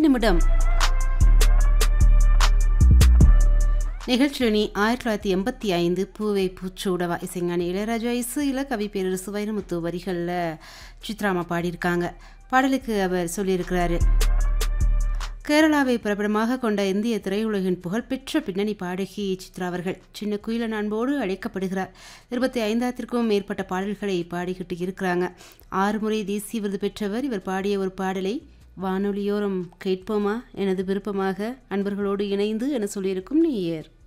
நிமிடம் நிகழ்ச்சியணி ஆயிரத்தி தொள்ளாயிரத்தி எண்பத்தி ஐந்து பூவை பூச்சூடவா இசைஞானி இளையராஜா இசையில் கவி பேரரசு வைரமுத்து வரிகளில் சித்ராமா பாடியிருக்காங்க பாடலுக்கு அவர் சொல்லியிருக்கிறாரு கேரளாவை பிரபலமாக கொண்ட இந்திய திரையுலகின் புகழ்பெற்ற பின்னணி பாடகி சித்ரா அவர்கள் சின்ன குயிலன் அன்போடு அழைக்கப்படுகிறார் இருபத்தி ஐந்தாயிரத்திற்கும் மேற்பட்ட பாடல்களை பாடிக்கிட்டு இருக்கிறாங்க ஆறு முறை தேசிய விருது பெற்றவர் இவர் பாடிய ஒரு பாடலை வானொலியோரம் கேட்போமா எனது விருப்பமாக அன்பர்களோடு இணைந்து என சொல்லியிருக்கும் நேயர்